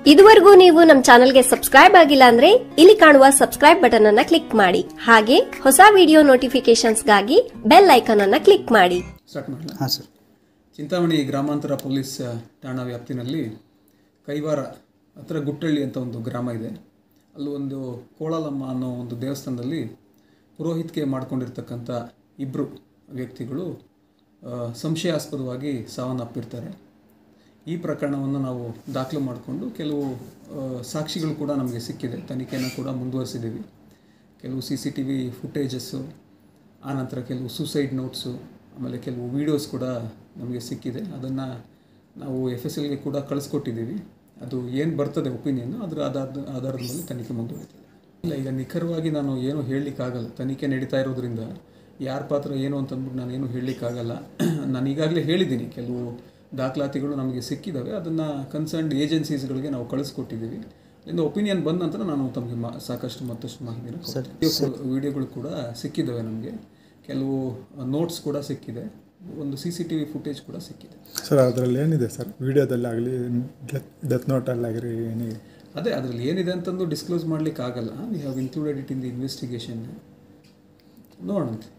ಇದುವರೆಗೂ ನೀವು ನಮ್ಮ ಚಾನೆಲ್ಗೆ ಸಬ್ಸ್ಕ್ರೈಬ್ ಆಗಿಲ್ಲ ಅಂದ್ರೆ ಇಲ್ಲಿ ಕಾಣುವ ಸಬ್ಸ್ಕ್ರೈಬ್ ಬಟನ್ ಅನ್ನ ಕ್ಲಿಕ್ ಮಾಡಿ ಹಾಗೆ ಹೊಸ ವಿಡಿಯೋ ನೋಟಿಫಿಕೇಶನ್ಸ್ಗಾಗಿ ಬೆಲ್ ಐಕಾನ್ ಅನ್ನ ಕ್ಲಿಕ್ ಮಾಡಿ ಸ್ಟಾರ್ಟ್ ಮಾಡಲ ಹಾಂ ಸರ್ ಚಿಂತಾಮಣಿ ಗ್ರಾಮಾಂತರ ಪೊಲೀಸ್ ಠಾಣಾ ವ್ಯಾಪ್ತಿನಲ್ಲಿ ಕೈವಾರ ಹತ್ರ ಗುಟ್ಟಳ್ಳಿ ಅಂತ ಒಂದು ಗ್ರಾಮ ಇದೆ ಅಲ್ಲಿ ಒಂದು ಕೋಳಲಮ್ಮ ಅನ್ನೋ ಒಂದು ದೇವಸ್ಥಾನದಲ್ಲಿ ಪುರೋಹಿತಿಕೆ ಮಾಡ್ಕೊಂಡಿರ್ತಕ್ಕಂಥ ಇಬ್ಬರು ವ್ಯಕ್ತಿಗಳು ಆ, ಸಂಶಯಾಸ್ಪದವಾಗಿ ಸಾವನ್ನಪ್ಪಿರ್ತಾರೆ ಈ ಪ್ರಕರಣವನ್ನು ನಾವು ದಾಖಲು ಮಾಡಿಕೊಂಡು ಕೆಲವು ಆ, ಸಾಕ್ಷಿಗಳು ಕೂಡ ನಮಗೆ ಸಿಕ್ಕಿದೆ ತನಿಖೆಯನ್ನು ಕೂಡ ಮುಂದುವರಿಸಿದ್ದೀವಿ ಕೆಲವು C C T V footages ಆನಂತರ ಕೆಲವು ಸೂಸೈಡ್ ನೋಟ್ಸು ಆಮೇಲೆ ಕೆಲವು ವೀಡಿಯೋಸ್ ಕೂಡ ನಮಗೆ ಸಿಕ್ಕಿದೆ ಅದನ್ನು ನಾವು ಎಫ್ ಎಸ್ ಎಲ್ಗೆ ಕೂಡ ಕಳಿಸ್ಕೊಟ್ಟಿದ್ದೀವಿ ಅದು ಏನು ಬರ್ತದೆ ಒಪಿನಿಯನ್ ಅದರ ಆಧಾರದ ಆಧಾರದ ಮೇಲೆ ತನಿಖೆ ಮುಂದುವರಿತದೆ ಇಲ್ಲ ಈಗ ನಿಖರವಾಗಿ ನಾನು ಏನು ಹೇಳಲಿಕ್ಕಾಗಲ್ಲ ತನಿಖೆ ನಡೀತಾ ಇರೋದ್ರಿಂದ ಯಾರ ಪಾತ್ರ ಏನು ಅಂತಂದ್ಬಿಟ್ಟು ನಾನೇನು ಹೇಳಲಿಕ್ಕಾಗಲ್ಲ ನಾನು ಈಗಾಗಲೇ ಹೇಳಿದ್ದೀನಿ ಕೆಲವು ದಾಖಲಾತಿಗಳು ನಮಗೆ ಸಿಕ್ಕಿದ್ದಾವೆ ಅದನ್ನು ಕನ್ಸರ್ನ್ಡ್ ಏಜೆನ್ಸೀಸ್ಗಳಿಗೆ ನಾವು ಕಳಿಸ್ಕೊಟ್ಟಿದ್ದೀವಿ ಇಂದ ಒಪಿನಿಯನ್ ಬಂದ ನಂತರ ನಾನು ತಮಗೆ ಮಾ ಸಾಕಷ್ಟು ಮತ್ತಷ್ಟು ಮಾಹಿತಿನ ವಿಡಿಯೋಗಳು ಕೂಡ ಸಿಕ್ಕಿದ್ದಾವೆ ನಮಗೆ ಕೆಲವು ನೋಟ್ಸ್ ಕೂಡ ಸಿಕ್ಕಿದೆ ಒಂದು C C T V footage ಕೂಡ ಸಿಕ್ಕಿದೆ ಸರ್ ಅದರಲ್ಲಿ ಏನಿದೆ ಸರ್ ವಿಡಿಯೋದಲ್ಲಾಗಲಿ ಡೆತ್ ಡೆತ್ ನೋಟಲ್ಲಾಗಲಿ ಏನಿದೆ ಅದೇ ಅದರಲ್ಲಿ ಏನಿದೆ ಅಂತಂದು ಡಿಸ್ಕ್ಲೋಸ್ ಮಾಡ್ಲಿಕ್ಕೆ ಆಗಲ್ಲ we have included it in the investigation ನೋಡೋಣ